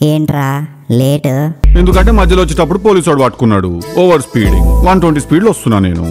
ఏంట్రా లేటు ఎందుకంటే మధ్యలో వచ్చేటప్పుడు పోలీసు వాడు పట్టుకున్నాడు ఓవర్ స్పీడింగ్ వన్ ట్వంటీ స్పీడ్లో వస్తున్నా నేను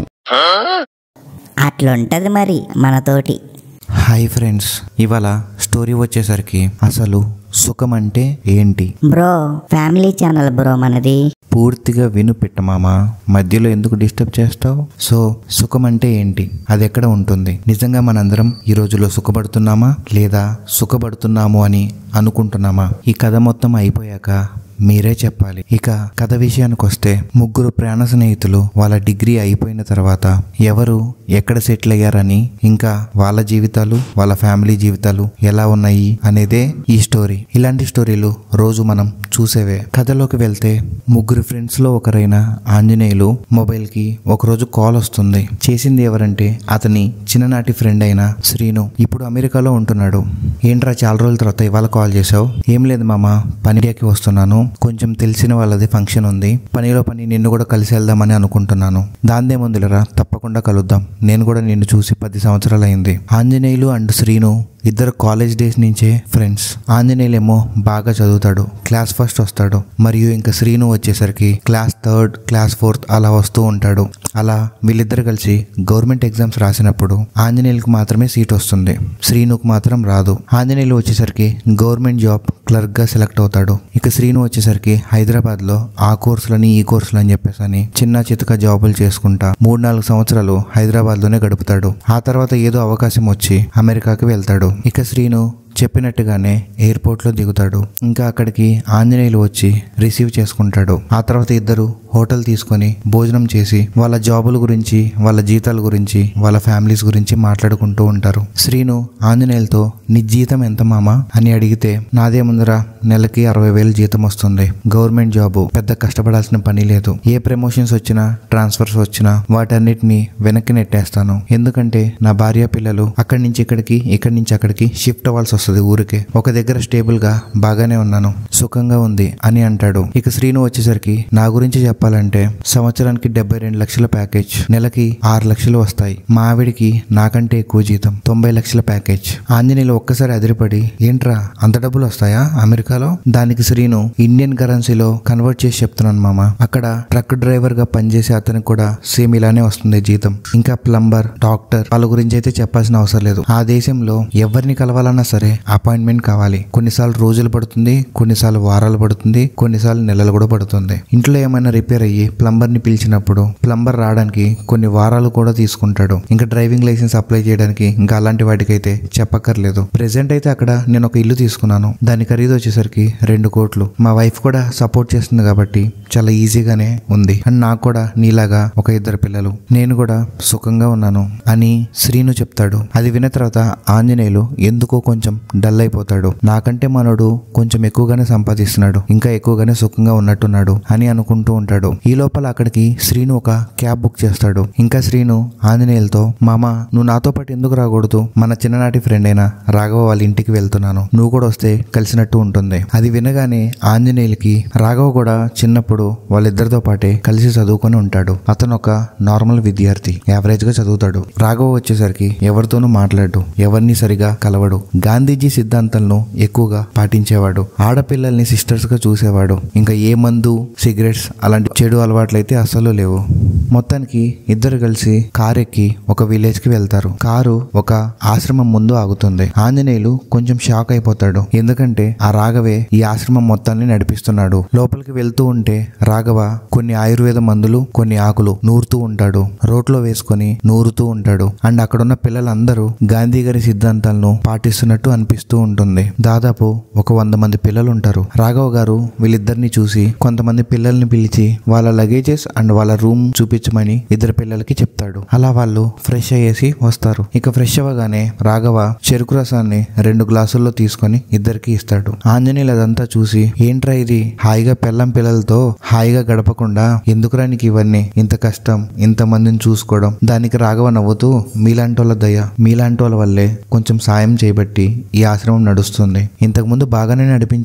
అట్లుంటది మరి మనతోటి హాయ్ ఫ్రెండ్స్ ఇవాళ స్టోరీ వచ్చేసరికి అసలు సుఖం అంటే ఏంటి బ్రో ఫ్యామిలీ ఛానల్ బ్రో మనది పూర్తిగా విను పెట్టమామా మధ్యలో ఎందుకు డిస్టర్బ్ చేస్తావు సో సుఖం అంటే ఏంటి అది ఎక్కడ ఉంటుంది నిజంగా మనందరం ఈ రోజులో సుఖపడుతున్నామా లేదా సుఖపడుతున్నాము అని అనుకుంటున్నామా ఈ కథ మొత్తం అయిపోయాక మీరే చెప్పాలి ఇక కథ విషయానికి వస్తే ముగ్గురు ప్రాణ స్నేహితులు వాళ్ళ డిగ్రీ అయిపోయిన తర్వాత ఎవరు ఎక్కడ సెటిల్ అయ్యారని ఇంకా వాళ్ళ జీవితాలు వాళ్ళ ఫ్యామిలీ జీవితాలు ఎలా ఉన్నాయి అనేదే ఈ స్టోరీ ఇలాంటి స్టోరీలు రోజు మనం చూసేవే కథలోకి వెళ్తే ముగ్గురు ఫ్రెండ్స్ లో ఒకరైన ఆంజనేయులు మొబైల్ కి ఒకరోజు కాల్ వస్తుంది చేసింది ఎవరంటే అతని చిన్ననాటి ఫ్రెండ్ అయిన శ్రీను ఇప్పుడు అమెరికాలో ఉంటున్నాడు ఏంట్రా చాలా రోజుల తర్వాత ఇవాళ కాల్ చేసావు ఏం లేదు మామ పనికి వస్తున్నాను కొంచెం తెలిసిన వాళ్ళది ఫంక్షన్ ఉంది పనిలో పని నిన్ను కూడా కలిసి వెళ్దామని అనుకుంటున్నాను దాందేముందిలరా తప్పకుండా కలుద్దాం నేను కూడా నిన్ను చూసి పది సంవత్సరాలు అయింది ఆంజనేయులు అండ్ శ్రీను ఇద్దరు కాలేజ్ డేస్ నుంచే ఫ్రెండ్స్ ఆంజనేయులేమో బాగా చదువుతాడు క్లాస్ ఫస్ట్ వస్తాడు మరియు ఇంకా శ్రీను వచ్చేసరికి క్లాస్ థర్డ్ క్లాస్ ఫోర్త్ అలా వస్తూ ఉంటాడు అలా వీళ్ళిద్దరు కలిసి గవర్నమెంట్ ఎగ్జామ్స్ రాసినప్పుడు ఆంజనేయులకు మాత్రమే సీట్ వస్తుంది శ్రీనుకు మాత్రం రాదు ఆంజనేయులు వచ్చేసరికి గవర్నమెంట్ జాబ్ క్లర్క్ గా సెలెక్ట్ అవుతాడు ఇక శ్రీను వచ్చేసరికి హైదరాబాద్ లో ఆ కోర్సులని ఈ కోర్సులు అని చెప్పేసి అని చిన్న చితక జాబులు చేసుకుంటా మూడు నాలుగు సంవత్సరాలు హైదరాబాద్ లోనే గడుపుతాడు ఆ తర్వాత ఏదో అవకాశం వచ్చి అమెరికాకి వెళ్తాడు ఇక శ్రీను చెప్పినట్టుగానే ఎయిర్పోర్ట్లో దిగుతాడు ఇంకా అక్కడికి ఆంజనేయులు వచ్చి రిసీవ్ చేసుకుంటాడు ఆ తర్వాత ఇద్దరు హోటల్ తీసుకొని భోజనం చేసి వాళ్ళ జాబుల గురించి వాళ్ళ జీతాల గురించి వాళ్ళ ఫ్యామిలీస్ గురించి మాట్లాడుకుంటూ ఉంటారు శ్రీను ఆంజనేయులతో నీ జీతం ఎంత మామా అని అడిగితే నాదేముందరా నెలకి అరవై వేలు జీతం వస్తుంది గవర్నమెంట్ జాబు పెద్ద కష్టపడాల్సిన పని లేదు ఏ ప్రమోషన్స్ వచ్చినా ట్రాన్స్ఫర్స్ వచ్చినా వాటన్నిటిని వెనక్కి నెట్టేస్తాను ఎందుకంటే నా భార్య పిల్లలు అక్కడి నుంచి ఇక్కడికి ఇక్కడి నుంచి అక్కడికి షిఫ్ట్ అవ్వాల్సి వస్తుంది ఊరికే ఒక దగ్గర స్టేబుల్ గా బాగానే ఉన్నాను సుఖంగా ఉంది అని అంటాడు ఇక శ్రీను వచ్చేసరికి నా గురించి చెప్పాలంటే సంవత్సరానికి డెబ్బై రెండు లక్షల ప్యాకేజ్ నెలకి ఆరు లక్షలు వస్తాయి మా ఆవిడికి నాకంటే ఎక్కువ జీతం తొంభై లక్షల ప్యాకేజ్ ఆంజనేయులు ఒక్కసారి అదిరిపడి ఏంట్రా అంత డబ్బులు వస్తాయా అమెరికాలో దానికి శ్రీను ఇండియన్ కరెన్సీలో కన్వర్ట్ చేసి చెప్తున్నాను మామ అక్కడ ట్రక్ డ్రైవర్ గా పనిచేసే అతనికి కూడా సేమ్ ఇలానే వస్తుంది జీతం ఇంకా ప్లంబర్ డాక్టర్ వాళ్ళ గురించి అయితే చెప్పాల్సిన అవసరం లేదు ఆ దేశంలో ఎవరిని కలవాలన్నా సరే అపాయింట్మెంట్ కావాలి కొన్నిసార్లు రోజులు పడుతుంది కొన్నిసార్లు వారాలు పడుతుంది కొన్నిసార్లు నెలలు కూడా పడుతుంది ఇంట్లో ఏమైనా రిపేర్ అయ్యి ప్లంబర్ ని పిలిచినప్పుడు ప్లంబర్ రావడానికి కొన్ని వారాలు కూడా తీసుకుంటాడు ఇంకా డ్రైవింగ్ లైసెన్స్ అప్లై చేయడానికి ఇంకా అలాంటి వాటికైతే చెప్పక్కర్లేదు ప్రెసెంట్ అయితే అక్కడ నేను ఒక ఇల్లు తీసుకున్నాను దాని ఖరీదు వచ్చేసరికి రెండు కోట్లు మా వైఫ్ కూడా సపోర్ట్ చేస్తుంది కాబట్టి చాలా ఈజీగానే ఉంది అండ్ నాకు కూడా నీలాగా ఒక ఇద్దరు పిల్లలు నేను కూడా సుఖంగా ఉన్నాను అని శ్రీను చెప్తాడు అది విన్న తర్వాత ఆంజనేయులు ఎందుకో కొంచెం డల్ అయిపోతాడు నాకంటే మనోడు కొంచెం ఎక్కువగానే సంపాదిస్తున్నాడు ఇంకా ఎక్కువగానే సుఖంగా ఉన్నట్టున్నాడు అని అనుకుంటూ ఉంటాడు ఈ లోపల అక్కడికి శ్రీను ఒక క్యాబ్ బుక్ చేస్తాడు ఇంకా శ్రీను ఆంజనేయులతో మామ నువ్వు నాతో పాటు ఎందుకు రాకూడదు మన చిన్ననాటి ఫ్రెండ్ అయిన రాఘవ వాళ్ళ ఇంటికి వెళ్తున్నాను నువ్వు కూడా వస్తే కలిసినట్టు ఉంటుంది అది వినగానే ఆంజనేయులకి రాఘవ కూడా చిన్నప్పుడు వాళ్ళిద్దరితో పాటే కలిసి చదువుకొని ఉంటాడు అతను ఒక నార్మల్ విద్యార్థి యావరేజ్ గా చదువుతాడు రాఘవ వచ్చేసరికి ఎవరితోనూ మాట్లాడు ఎవరిని సరిగా కలవడు గాంధీజీ సిద్ధాంతాలను ఎక్కువగా పాటించేవాడు ఆడపిల్లల్ని సిస్టర్స్ గా చూసేవాడు ఇంకా ఏ మందు సిగరెట్స్ అలాంటి చెడు అలవాట్లయితే అస్సలు లేవు మొత్తానికి ఇద్దరు కలిసి కార్ ఎక్కి ఒక విలేజ్ కి వెళ్తారు కారు ఒక ఆశ్రమం ముందు ఆగుతుంది ఆంజనేయులు కొంచెం షాక్ అయిపోతాడు ఎందుకంటే ఆ రాఘవే ఈ ఆశ్రమం మొత్తాన్ని నడిపిస్తున్నాడు లోపలికి వెళ్తూ ఉంటే రాఘవ కొన్ని ఆయుర్వేద మందులు కొన్ని ఆకులు నూరుతూ ఉంటాడు రోట్లో వేసుకొని నూరుతూ ఉంటాడు అండ్ అక్కడున్న పిల్లలందరూ గాంధీ గారి సిద్ధాంతాలను పాటిస్తున్నట్టు అనిపిస్తూ ఉంటుంది దాదాపు ఒక వంద మంది పిల్లలు ఉంటారు రాఘవ గారు వీళ్ళిద్దరిని చూసి కొంతమంది పిల్లల్ని పిలిచి వాళ్ళ లగేజెస్ అండ్ వాళ్ళ రూమ్ చూపించమని ఇద్దరు పిల్లలకి చెప్తాడు అలా వాళ్ళు ఫ్రెష్ అయ్యేసి వస్తారు ఇక ఫ్రెష్ అవ్వగానే రాఘవ చెరుకు రసాన్ని రెండు గ్లాసుల్లో తీసుకొని ఇద్దరికి ఇస్తాడు ఆంజనేయులు అదంతా చూసి ఏంట్రా ఇది హాయిగా పెళ్ళం పిల్లలతో హాయిగా గడపకుండా ఎందుకురా నీకు ఇవన్నీ ఇంత కష్టం ఇంత మందిని చూసుకోవడం దానికి రాఘవ నవ్వుతూ మీలాంటి వాళ్ళ దయ మీలాంటి వాళ్ళ వల్లే కొంచెం సాయం చేయబట్టి ఈ ఆశ్రమం నడుస్తుంది ఇంతకుముందు బాగానే నడిపించాను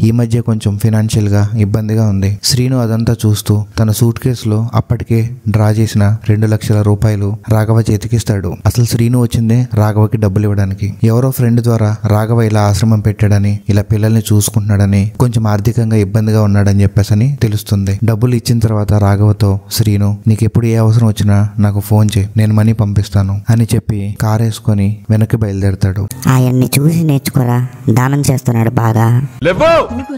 ఈ మధ్య కొంచెం ఫినాన్షియల్ గా ఇబ్బందిగా ఉంది శ్రీను అదంతా చూస్తూ తన సూట్ కేసులో అప్పటికే డ్రా చేసిన రెండు లక్షల రూపాయలు రాఘవ చేతికిస్తాడు అసలు శ్రీను వచ్చిందే రాఘవకి డబ్బులు ఇవ్వడానికి ఎవరో ఫ్రెండ్ ద్వారా రాఘవ ఇలా ఆశ్రమం పెట్టాడని ఇలా పిల్లల్ని చూసుకుంటున్నాడని కొంచెం ఆర్థికంగా ఇబ్బందిగా ఉన్నాడని చెప్పేసని తెలుస్తుంది డబ్బులు ఇచ్చిన తర్వాత రాఘవతో శ్రీను నీకు ఎప్పుడు ఏ అవసరం వచ్చినా నాకు ఫోన్ చేయి నేను మనీ పంపిస్తాను అని చెప్పి కార్ వేసుకొని వెనక్కి బయలుదేరతాడు ఆయన్ని చూసి నేర్చుకోరా దానం చేస్తున్నాడు బాగా లేవో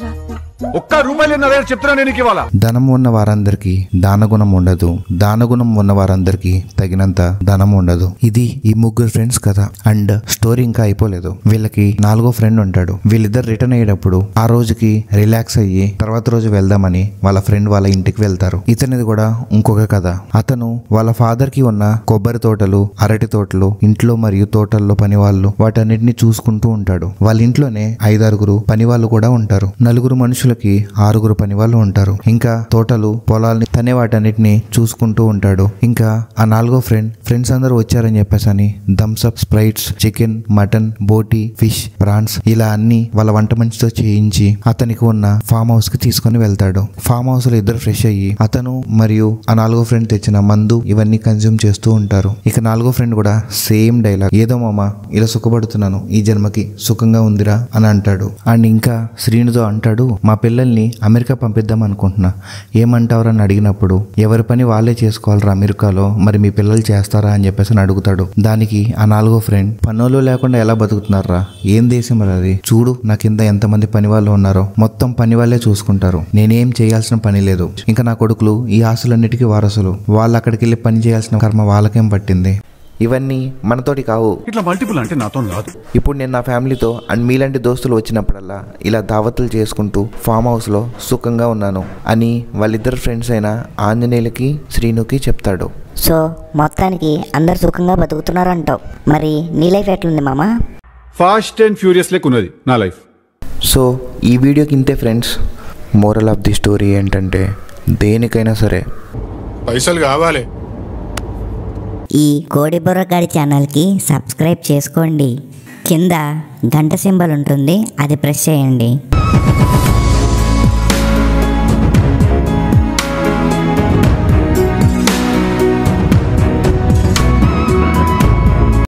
ఒక్క రూపాయలు చెప్తున్నా నేను నీకు ఇవాళ ధనం ఉన్న వారందరికీ దానగుణం ఉండదు దానగుణం ఉన్న వారందరికీ తగినంత ధనం ఉండదు ఇది ఈ ముగ్గురు ఫ్రెండ్స్ కదా అండ్ స్టోరీ ఇంకా అయిపోలేదు వీళ్ళకి నాలుగో ఫ్రెండ్ ఉంటాడు వీళ్ళిద్దరు రిటర్న్ అయ్యేటప్పుడు ఆ రోజుకి రిలాక్స్ అయ్యి తర్వాత రోజు వెళ్దామని వాళ్ళ ఫ్రెండ్ వాళ్ళ ఇంటికి వెళ్తారు ఇతనిది కూడా ఇంకొక కథ అతను వాళ్ళ ఫాదర్ కి ఉన్న కొబ్బరి తోటలు అరటి తోటలు ఇంట్లో మరియు తోటల్లో పని వాళ్ళు వాటన్నిటిని చూసుకుంటూ ఉంటాడు వాళ్ళ ఇంట్లోనే ఐదారుగురు పని వాళ్ళు కూడా ఉంటారు నలుగురు మనుషులకి ఆరుగురు పని వాళ్ళు ఉంటారు ఇంకా తోటలు పొలాల్ని తనే వాటన్నిటిని చూసుకుంటూ ఉంటాడు ఇంకా ఆ నాలుగో ఫ్రెండ్ ఫ్రెండ్స్ అందరూ వచ్చారని చెప్పేసి అని థమ్స్అప్ స్ప్రైట్స్ చికెన్ మటన్ బోటి ఫిష్ ప్రాన్స్ ఇలా అన్ని వాళ్ళ వంట మనిషితో చేయించి అతనికి ఉన్న ఫామ్ హౌస్ కి తీసుకొని వెళ్తాడు ఫామ్ హౌస్ లో ఇద్దరు ఫ్రెష్ అయ్యి అతను మరియు ఆ నాలుగో ఫ్రెండ్ తెచ్చిన మందు ఇవన్నీ కన్జ్యూమ్ చేస్తూ ఉంటారు ఇక నాలుగో ఫ్రెండ్ కూడా సేమ్ డైలాగ్ ఏదో మామ ఇలా సుఖపడుతున్నాను ఈ జన్మకి సుఖంగా ఉందిరా అని అంటాడు అండ్ ఇంకా శ్రీనుతో అంటాడు మా పిల్లల్ని అమెరికా పంపిద్దాం అనుకుంటున్నా ఏమంటారు అని అడిగినప్పుడు ఎవరి పని వాళ్ళే చేసుకోవాలరా అమెరికాలో మరి మీ పిల్లలు చేస్తారా అని చెప్పేసి అని అడుగుతాడు దానికి ఆ నాలుగో ఫ్రెండ్ పనులు లేకుండా ఎలా బతుకుతున్నారా ఏం దేశం రా అది చూడు నా కింద ఎంతమంది పని వాళ్ళు ఉన్నారో మొత్తం పని వాళ్ళే చూసుకుంటారు నేనేం చేయాల్సిన పని లేదు ఇంకా నా కొడుకులు ఈ ఆస్తులన్నిటికీ వారసులు వాళ్ళు అక్కడికి వెళ్ళి పని చేయాల్సిన కర్మ వాళ్ళకేం పట్టింది ఇవన్నీ మనతోటి కావు ఇట్లా మల్టిపుల్ అంటే నాతో కాదు ఇప్పుడు నేను నా ఫ్యామిలీతో అండ్ మీలాంటి దోస్తులు వచ్చినప్పుడల్లా ఇలా దావతులు చేసుకుంటూ ఫామ్ హౌస్లో సుఖంగా ఉన్నాను అని వాళ్ళిద్దరు ఫ్రెండ్స్ అయిన ఆంజనేయులకి శ్రీనుకి చెప్తాడు సో మొత్తానికి అందరు సుఖంగా బతుకుతున్నారంటావు మరి నీ లైఫ్ ఎట్లుంది మామ ఫాస్ట్ అండ్ ఫ్యూరియస్ లెక్ ఉన్నది నా లైఫ్ సో ఈ వీడియోకి ఇంతే friends moral of the story ఏంటంటే దేనికైనా సరే పైసలు కావాలి ఈ కోడి బుర్రగాడి ఛానల్కి సబ్స్క్రైబ్ చేసుకోండి కింద గంట సింబల్ ఉంటుంది అది ప్రెస్ చేయండి